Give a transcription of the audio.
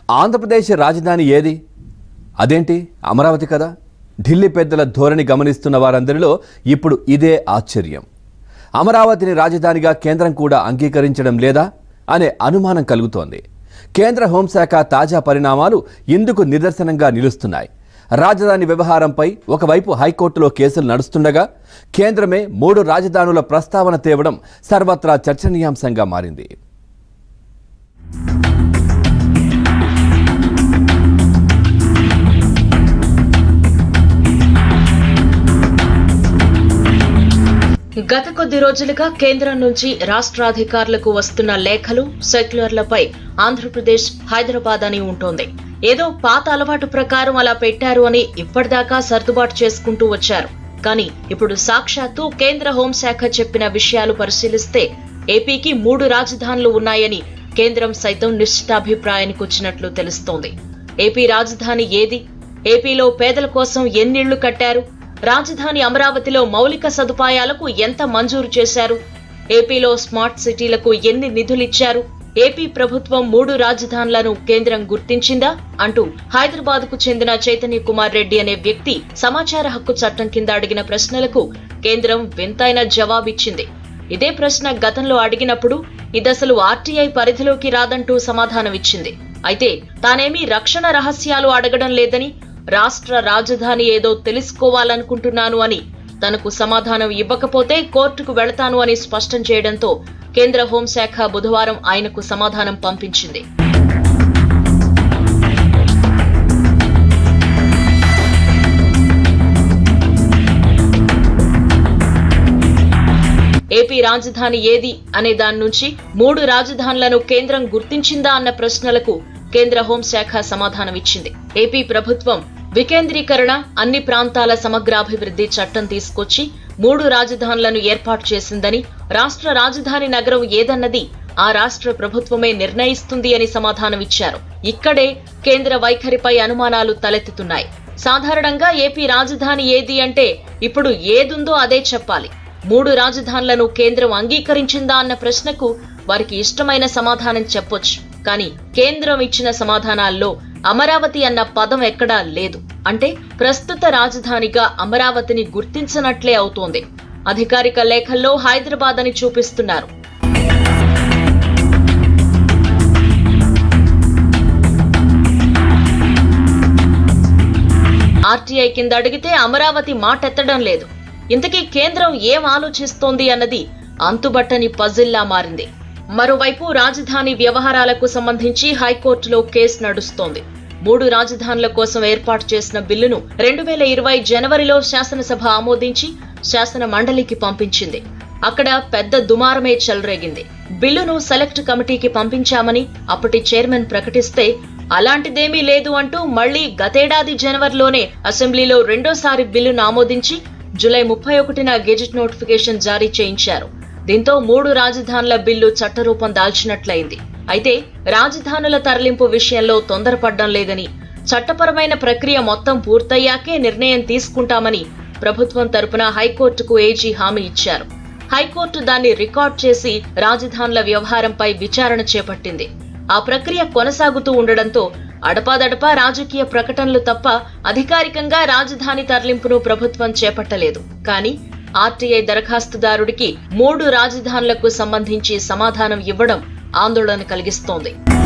ఆంధ్రప్రదేశ్ రాజధాని ఏది అదేంటి అమరావతి కదా ఢిల్లీ పెద్దల ధోరణి గమనిస్తున్న వారందరిలో ఇప్పుడు ఇదే ఆశ్చర్యం అమరావతిని రాజధానిగా కేంద్రం కూడా అంగీకరించడం లేదా అనే అనుమానం కలుగుతోంది కేంద్ర హోంశాఖ తాజా పరిణామాలు ఇందుకు నిదర్శనంగా నిలుస్తున్నాయి రాజధాని వ్యవహారంపై ఒకవైపు హైకోర్టులో కేసులు నడుస్తుండగా కేంద్రమే మూడు రాజధానుల ప్రస్తావన తేవడం సర్వత్రా చర్చనీయాంశంగా మారింది గత కొద్ది రోజులుగా కేంద్రం నుంచి రాష్ట్రాధికారులకు వస్తున్న లేఖలు సెక్యులర్లపై ఆంధ్రప్రదేశ్ హైదరాబాద్ అని ఉంటోంది ఏదో పాత అలవాటు ప్రకారం అలా పెట్టారు అని ఇప్పటిదాకా సర్దుబాటు చేసుకుంటూ వచ్చారు కానీ ఇప్పుడు సాక్షాత్తు కేంద్ర హోంశాఖ చెప్పిన విషయాలు పరిశీలిస్తే ఏపీకి మూడు రాజధానులు ఉన్నాయని కేంద్రం సైతం నిశ్చితాభిప్రాయానికి వచ్చినట్లు తెలుస్తోంది ఏపీ రాజధాని ఏది ఏపీలో పేదల కోసం ఎన్నిళ్లు కట్టారు రాజధాని అమరావతిలో మౌలిక సదుపాయాలకు ఎంత మంజూరు చేశారు ఏపీలో స్మార్ట్ సిటీలకు ఎన్ని నిధులిచ్చారు ఏపీ ప్రభుత్వం మూడు రాజధానులను కేంద్రం గుర్తించిందా అంటూ హైదరాబాద్ కు చెందిన చైతన్య కుమార్ రెడ్డి అనే వ్యక్తి సమాచార హక్కు చట్టం కింద అడిగిన ప్రశ్నలకు కేంద్రం వింతైన జవాబిచ్చింది ఇదే ప్రశ్న గతంలో అడిగినప్పుడు ఇదసలు ఆర్టీఐ పరిధిలోకి రాదంటూ సమాధానమిచ్చింది అయితే తానేమీ రక్షణ రహస్యాలు అడగడం లేదని రాష్ట్ర రాజధాని ఏదో తెలుసుకోవాలనుకుంటున్నాను అని తనకు సమాధానం ఇవ్వకపోతే కోర్టుకు వెళతాను అని స్పష్టం చేయడంతో కేంద్ర హోంశాఖ బుధవారం ఆయనకు సమాధానం పంపించింది ఏపీ రాజధాని ఏది అనే దాని నుంచి మూడు రాజధానులను కేంద్రం గుర్తించిందా అన్న ప్రశ్నలకు కేంద్ర హోంశాఖ సమాధానమిచ్చింది ఏపీ ప్రభుత్వం వికేంద్రీకరణ అన్ని ప్రాంతాల సమగ్రాభివృద్ధి చట్టం తీసుకొచ్చి మూడు రాజధానులను ఏర్పాటు చేసిందని రాష్ట్ర రాజధాని నగరం ఏదన్నది ఆ రాష్ట్ర ప్రభుత్వమే నిర్ణయిస్తుంది అని సమాధానమిచ్చారు ఇక్కడే కేంద్ర వైఖరిపై అనుమానాలు తలెత్తుతున్నాయి సాధారణంగా ఏపీ రాజధాని ఏది అంటే ఇప్పుడు ఏదుందో అదే చెప్పాలి మూడు రాజధానులను కేంద్రం అంగీకరించిందా అన్న ప్రశ్నకు వారికి ఇష్టమైన సమాధానం చెప్పొచ్చు కానీ కేంద్రం ఇచ్చిన సమాధానాల్లో అమరావతి అన్న పదం ఎక్కడా లేదు అంటే ప్రస్తుత రాజధానిగా అమరావతిని గుర్తించనట్లే అవుతోంది అధికారిక లేఖల్లో హైదరాబాద్ అని చూపిస్తున్నారు ఆర్టీఐ కింద అడిగితే అమరావతి మాటెత్తడం లేదు ఇంతకీ కేంద్రం ఏం ఆలోచిస్తోంది అన్నది అంతుబట్టని పజిల్లా మారింది మరోవైపు రాజధాని వ్యవహారాలకు సంబంధించి హైకోర్టులో కేసు నడుస్తోంది మూడు రాజధానుల కోసం ఏర్పాటు చేసిన బిల్లును రెండు వేల ఇరవై జనవరిలో శాసనసభ ఆమోదించి శాసన మండలికి పంపించింది అక్కడ పెద్ద దుమారమే చెలరేగింది బిల్లును సెలెక్ట్ కమిటీకి పంపించామని అప్పటి చైర్మన్ ప్రకటిస్తే అలాంటిదేమీ లేదు అంటూ మళ్లీ గతేడాది జనవరిలోనే అసెంబ్లీలో రెండోసారి బిల్లును ఆమోదించి జూలై ముప్పై ఒకటిన గెజెట్ నోటిఫికేషన్ జారీ చేయించారు దీంతో మూడు రాజధానుల బిల్లు చట్టరూపం దాల్చినట్లయింది అయితే రాజధానుల తరలింపు విషయంలో తొందరపడ్డం లేదని చట్టపరమైన ప్రక్రియ మొత్తం పూర్తయ్యాకే నిర్ణయం తీసుకుంటామని ప్రభుత్వం తరపున హైకోర్టుకు ఏజీ హామీ ఇచ్చారు హైకోర్టు దాన్ని రికార్డ్ చేసి రాజధానుల వ్యవహారంపై విచారణ చేపట్టింది ఆ ప్రక్రియ కొనసాగుతూ ఉండడంతో అడపాదడపా రాజకీయ ప్రకటనలు తప్ప అధికారికంగా రాజధాని తరలింపును ప్రభుత్వం చేపట్టలేదు కానీ ఆర్టీఐ దరఖాస్తుదారుడికి మూడు రాజధానులకు సంబంధించి సమాధానం ఇవ్వడం ఆందోళన కలిగిస్తోంది